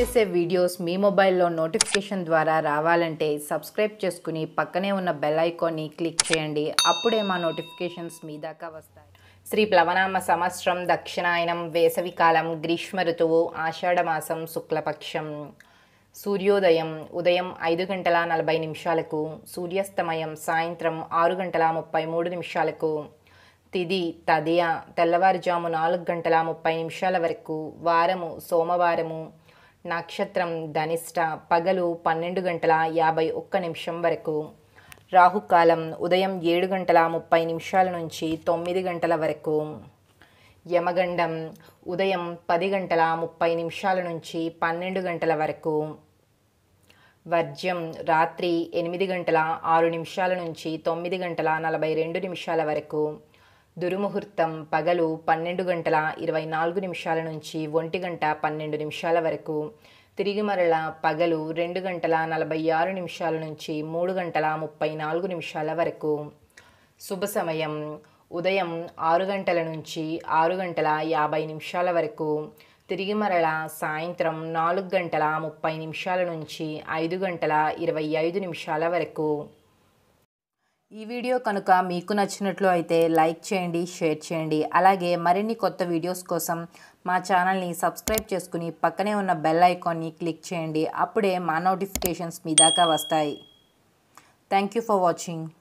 చేసే వీడియోస్ మీ మొబైల్లో నోటిఫికేషన్ ద్వారా రావాలంటే సబ్స్క్రైబ్ చేసుకుని పక్కనే ఉన్న బెల్ ఐకాన్ని క్లిక్ చేయండి అప్పుడే మా నోటిఫికేషన్స్ మీ దాకా వస్తాయి శ్రీ ప్లవనామ సంవత్సరం దక్షిణాయనం వేసవికాలం గ్రీష్మ ఋతువు ఆషాఢమాసం శుక్లపక్షం సూర్యోదయం ఉదయం ఐదు గంటల నలభై నిమిషాలకు సూర్యాస్తమయం సాయంత్రం ఆరు గంటల ముప్పై మూడు నిమిషాలకు తిది తదియ తెల్లవారుజాము నాలుగు గంటల ముప్పై నిమిషాల వరకు వారము సోమవారము నక్షత్రం ధనిష్ట పగలు పన్నెండు గంటల యాభై ఒక్క నిమిషం వరకు రాహుకాలం ఉదయం ఏడు గంటల ముప్పై నిమిషాల నుంచి తొమ్మిది గంటల వరకు యమగండం ఉదయం పది గంటల ముప్పై నిమిషాల నుంచి పన్నెండు గంటల వరకు వర్జ్యం రాత్రి ఎనిమిది గంటల ఆరు నిమిషాల నుంచి తొమ్మిది గంటల నలభై రెండు నిమిషాల వరకు దుర్ముహూర్తం పగలు పన్నెండు గంటల ఇరవై నాలుగు నిమిషాల నుంచి ఒంటి గంట పన్నెండు నిమిషాల వరకు తిరిగి మరల పగలు రెండు గంటల నలభై ఆరు నిమిషాల నుంచి మూడు గంటల ముప్పై నాలుగు నిమిషాల వరకు శుభ సమయం ఉదయం ఆరు గంటల నుంచి ఆరు గంటల యాభై నిమిషాల వరకు తిరిగి మరల సాయంత్రం నాలుగు గంటల ముప్పై నిమిషాల నుంచి ఐదు గంటల ఇరవై ఐదు నిమిషాల వరకు ఈ వీడియో కనుక మీకు నచ్చినట్లు అయితే లైక్ చేయండి షేర్ చేయండి అలాగే మరిన్ని కొత్త వీడియోస్ కోసం మా ఛానల్ని సబ్స్క్రైబ్ చేసుకుని పక్కనే ఉన్న బెల్ ఐకాన్ని క్లిక్ చేయండి అప్పుడే మా నోటిఫికేషన్స్ మీ దాకా వస్తాయి థ్యాంక్ యూ ఫర్ వాచింగ్